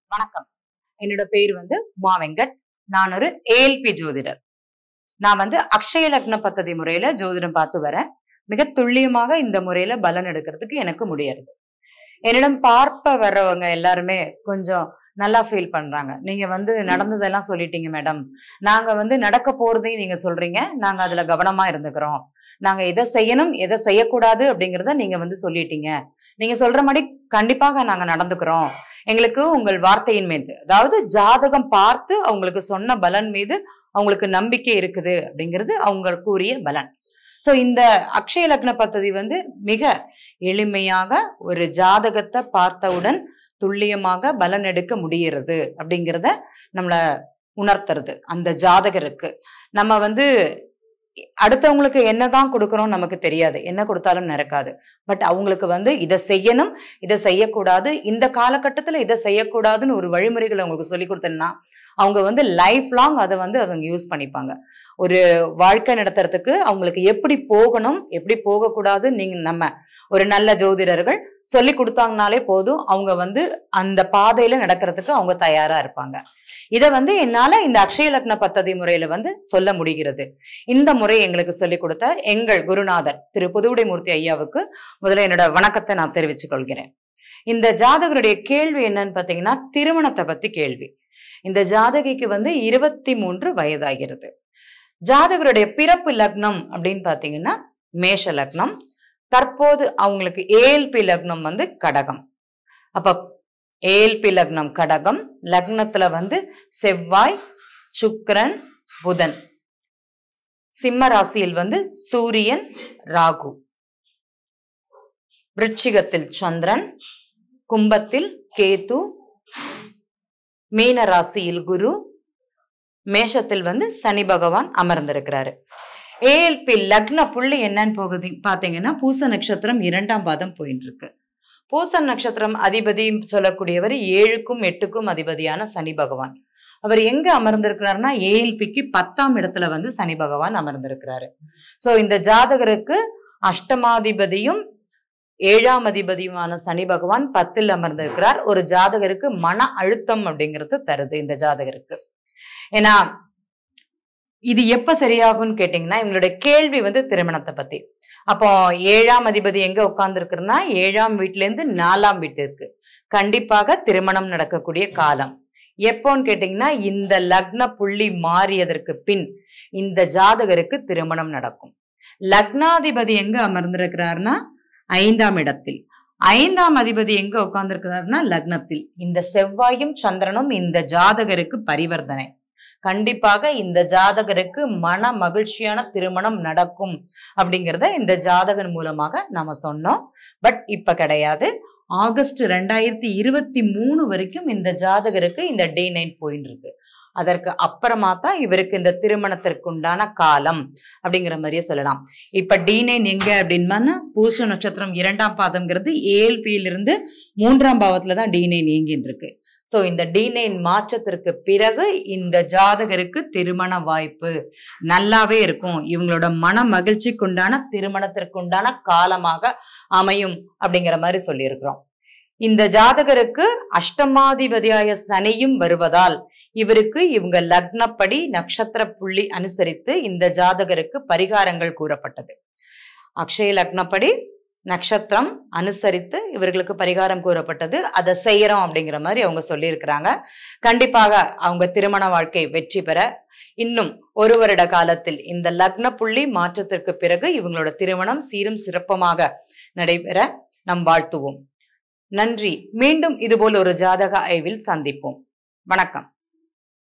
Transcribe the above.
வணக்கம் என்னோட பேர் வந்து உமா வெங்கட் நான் ஒரு ஏஎல்பி ஜோதிடர் நான் வந்து அக்ஷய லக்ன பத்ததி முறையில ஜோதிடம் பார்த்து வரேன் மிக துல்லியமாக இந்த முறையில பலன் எடுக்கிறதுக்கு எனக்கு முடியாது என்னிடம் பார்ப்ப வர்றவங்க எல்லாருமே கொஞ்சம் நல்லா ஃபீல் பண்றாங்க நீங்க வந்து நடந்ததெல்லாம் சொல்லிட்டீங்க மேடம் நாங்க வந்து நடக்க போறதையும் நீங்க சொல்றீங்க நாங்க அதுல கவனமா இருந்துக்கிறோம் நாங்க எதை செய்யணும் எதை செய்யக்கூடாது அப்படிங்கறத நீங்க வந்து சொல்லிட்டீங்க நீங்க சொல்ற மாதிரி கண்டிப்பாக நாங்க நடந்துக்கிறோம் எங்களுக்கு உங்கள் வார்த்தையின் மீது அதாவது ஜாதகம் பார்த்து அவங்களுக்கு சொன்ன பலன் மீது அவங்களுக்கு நம்பிக்கை இருக்குது அப்படிங்கிறது அவங்க கூறிய பலன் சோ இந்த அக்ஷய லக்ன பദ്ധதி வந்து மிக எளிமையாக ஒரு ஜாதகத்தை பார்த்தவுடன் துல்லியமாக பலன் எடுக்க முடிகிறது அப்படிங்கிறத நம்மள உணர்த்துறது அந்த ஜாதகருக்கு நம்ம வந்து அடுத்தவங்களுக்கு என்னதான் கொடுக்கறோம் நமக்கு தெரியாது என்ன கொடுத்தாலும் நடக்காது பட் அவங்களுக்கு வந்து இதை செய்யணும் இதை செய்யக்கூடாது இந்த காலகட்டத்துல இதை செய்யக்கூடாதுன்னு ஒரு வழிமுறைகளை அவங்களுக்கு சொல்லி கொடுத்தேன்னா அவங்க வந்து லைஃப் லாங் அதை வந்து அவங்க யூஸ் பண்ணிப்பாங்க ஒரு வாழ்க்கை நடத்துறதுக்கு அவங்களுக்கு எப்படி போகணும் எப்படி போகக்கூடாது நீங்க நம்ம ஒரு நல்ல ஜோதிடர்கள் சொல்லி கொடுத்தாங்கனாலே போதும் அவங்க வந்து அந்த பாதையில நடக்கிறதுக்கு அவங்க தயாரா இருப்பாங்க இதை வந்து என்னால இந்த அக்ஷய லக்ன பத்ததி முறையில வந்து சொல்ல முடிகிறது இந்த முறை எங்களுக்கு சொல்லிக் கொடுத்த எங்கள் குருநாதர் திரு புதுவுடைமூர்த்தி ஐயாவுக்கு முதல்ல என்னோட வணக்கத்தை நான் தெரிவித்துக் கொள்கிறேன் இந்த ஜாதகருடைய கேள்வி என்னன்னு பாத்தீங்கன்னா திருமணத்தை பத்தி கேள்வி இந்த ஜாதகிக்கு வந்து இருபத்தி மூன்று வயதாகிறது ஜாதகருடைய பிறப்பு லக்னம் அப்படின்னு பாத்தீங்கன்னா மேஷ லக்னம் தற்போது அவங்களுக்கு ஏஎல்பி லக்னம் வந்து கடகம் அப்ப ஏஎல்பி லக்னம் கடகம் லக்னத்துல வந்து செவ்வாய் சுக்கிரன் புதன் சிம்ம ராசியில் வந்து சூரியன் ராகு விருச்சிகத்தில் சந்திரன் கும்பத்தில் கேது மீன ராசியில் குரு மேஷத்தில் வந்து சனி பகவான் அமர்ந்திருக்கிறாரு ஏஎல்பி லக்ன புள்ளி என்னன்னு போகுது பாத்தீங்கன்னா பூச நட்சத்திரம் இரண்டாம் பாதம் போயிட்டு இருக்கு பூச நட்சத்திரம் அதிபதி சொல்லக்கூடியவர் ஏழுக்கும் எட்டுக்கும் அதிபதியான சனி பகவான் அவர் எங்க அமர்ந்திருக்கிறாருன்னா ஏஎல்பிக்கு பத்தாம் இடத்துல வந்து சனி பகவான் அமர்ந்திருக்கிறாரு சோ இந்த ஜாதகருக்கு அஷ்டமாதிபதியும் ஏழாம் அதிபதியுமான சனி பகவான் பத்தில் அமர்ந்திருக்கிறார் ஒரு ஜாதகருக்கு மன அழுத்தம் அப்படிங்கிறது தருது இந்த ஜாதகருக்கு ஏன்னா இது எப்ப சரியாகும்னு கேட்டீங்கன்னா இவங்களுடைய கேள்வி வந்து திருமணத்தை பத்தி அப்போ ஏழாம் அதிபதி எங்க உட்கார்ந்து இருக்குன்னா ஏழாம் வீட்டுல இருந்து நாலாம் வீட்டிற்கு கண்டிப்பாக திருமணம் நடக்கக்கூடிய காலம் எப்போன்னு கேட்டீங்கன்னா இந்த லக்ன புள்ளி மாறியதற்கு பின் இந்த ஜாதகருக்கு திருமணம் நடக்கும் லக்னாதிபதி எங்க அமர்ந்திருக்கிறாருன்னா ஐந்தாம் இடத்தில் ஐந்தாம் அதிபதி எங்க உட்கார்ந்திருக்கிறாருன்னா லக்னத்தில் இந்த செவ்வாயும் சந்திரனும் இந்த ஜாதகருக்கு பரிவர்த்தனை கண்டிப்பாக இந்த ஜாதகருக்கு மன மகிழ்ச்சியான திருமணம் நடக்கும் அப்படிங்கிறத இந்த ஜாதகன் மூலமாக நாம சொன்னோம் பட் இப்ப கிடையாது ஆகஸ்ட் ரெண்டாயிரத்தி இருபத்தி மூணு வரைக்கும் இந்த ஜாதகருக்கு இந்த டே நைட் போயின்னு இருக்கு அதற்கு அப்புறமா தான் இவருக்கு இந்த திருமணத்திற்கு உண்டான காலம் அப்படிங்கிற மாதிரியே சொல்லலாம் இப்ப டி நைன் எங்க அப்படின்னா பூச நட்சத்திரம் இரண்டாம் பாதம்ங்கிறது ஏஎல்பியிலிருந்து மூன்றாம் பாவத்துல தான் டி நைன் இயங்கின்னு இருக்கு சோ இந்த டி நைன் மாற்றத்திற்கு பிறகு இந்த ஜாதகருக்கு திருமண வாய்ப்பு நல்லாவே இருக்கும் இவங்களோட மன மகிழ்ச்சிக்குண்டான திருமணத்திற்குண்டான காலமாக அமையும் அப்படிங்கிற மாதிரி சொல்லியிருக்கிறோம் இந்த ஜாதகருக்கு அஷ்டமாதிபதியாய சனியும் வருவதால் இவருக்கு இவங்க லக்னப்படி நட்சத்திர புள்ளி அனுசரித்து இந்த ஜாதகருக்கு பரிகாரங்கள் கூறப்பட்டது அக்ஷய லக்னப்படி நட்சத்திரம் அனுசரித்து இவர்களுக்கு பரிகாரம் கூறப்பட்டது அதை செய்யறோம் அப்படிங்கிற மாதிரி அவங்க சொல்லியிருக்கிறாங்க கண்டிப்பாக அவங்க திருமண வாழ்க்கை வெற்றி பெற இன்னும் ஒரு வருட காலத்தில் இந்த லக்ன புள்ளி மாற்றத்திற்கு பிறகு இவங்களோட திருமணம் சீரும் சிறப்பமாக நடைபெற நம் வாழ்த்துவோம் நன்றி மீண்டும் இதுபோல் ஒரு ஜாதக ஆய்வில் சந்திப்போம் வணக்கம்